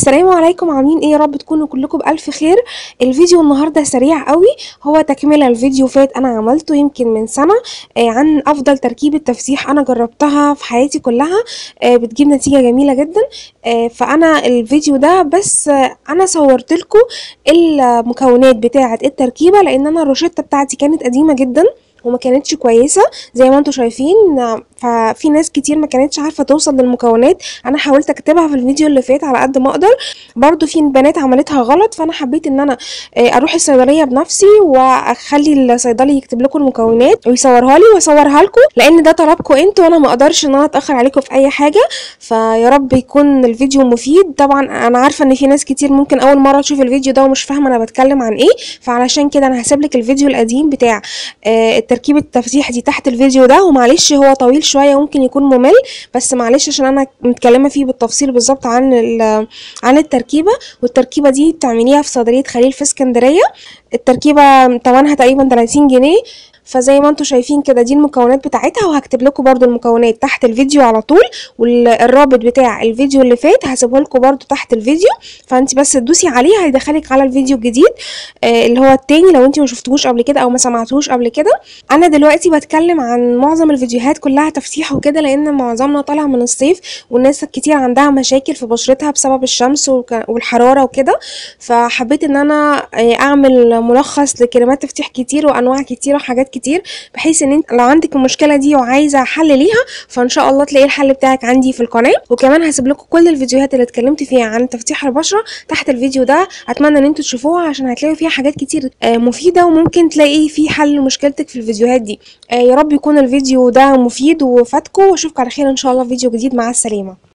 السلام عليكم عاملين ايه يا رب تكونوا كلكم بألف خير الفيديو النهارده سريع قوي هو تكمله الفيديو فات انا عملته يمكن من سنه آه عن افضل تركيبه تفسيح انا جربتها في حياتي كلها آه بتجيب نتيجه جميله جدا آه فانا الفيديو ده بس آه انا صورت لكم المكونات بتاعه التركيبه لان انا الروشته بتاعتي كانت قديمه جدا وما كانتش كويسه زي ما انتم شايفين ففي ناس كتير ما كانتش عارفه توصل للمكونات انا حاولت اكتبها في الفيديو اللي فات على قد ما اقدر برضو في بنات عملتها غلط فانا حبيت ان انا اروح الصيدليه بنفسي واخلي الصيدلي يكتب لكم المكونات ويصورها لي واصورها لكم لان ده طلبكم انتوا وانا ما اقدرش ان انا اتاخر عليكم في اي حاجه فيا رب يكون الفيديو مفيد طبعا انا عارفه ان في ناس كتير ممكن اول مره تشوف الفيديو ده ومش فاهمه انا بتكلم عن ايه فعلشان كده انا هسيب لك الفيديو القديم بتاع تركيبه التفتيح دي تحت الفيديو ده ومعلش هو طويل شويه ممكن يكون ممل بس معلش عشان انا متكلمه فيه بالتفصيل بالظبط عن عن التركيبه والتركيبه دي بتعمليها في صيدليه خليل في اسكندريه التركيبه ثمنها تقريبا 30 جنيه فزي ما انتم شايفين كده دي المكونات بتاعتها وهكتب لكم برده المكونات تحت الفيديو على طول والرابط بتاع الفيديو اللي فات هسيبه لكم برده تحت الفيديو فانت بس تدوسي عليه هيدخلك على الفيديو الجديد آه اللي هو التاني لو انت ما شفتوهوش قبل كده او ما سمعتوهوش قبل كده انا دلوقتي بتكلم عن معظم الفيديوهات كلها تفتيح وكده لان معظمنا طالع من الصيف والناس كتير عندها مشاكل في بشرتها بسبب الشمس والحراره وكده فحبيت ان انا اعمل ملخص لكريمات تفتيح كتير وانواع كتير وحاجات كتير بحيث ان انت لو عندك المشكله دي وعايزه حل ليها فان شاء الله تلاقي الحل بتاعك عندي في القناه وكمان هسيب لكم كل الفيديوهات اللي اتكلمت فيها عن تفتيح البشره تحت الفيديو ده اتمنى ان انتوا تشوفوها عشان هتلاقوا فيها حاجات كتير مفيده وممكن تلاقي في حل لمشكلتك في الفيديوهات دي يا رب يكون الفيديو ده مفيد وفاتكم واشوفكم على خير ان شاء الله في فيديو جديد مع السلامه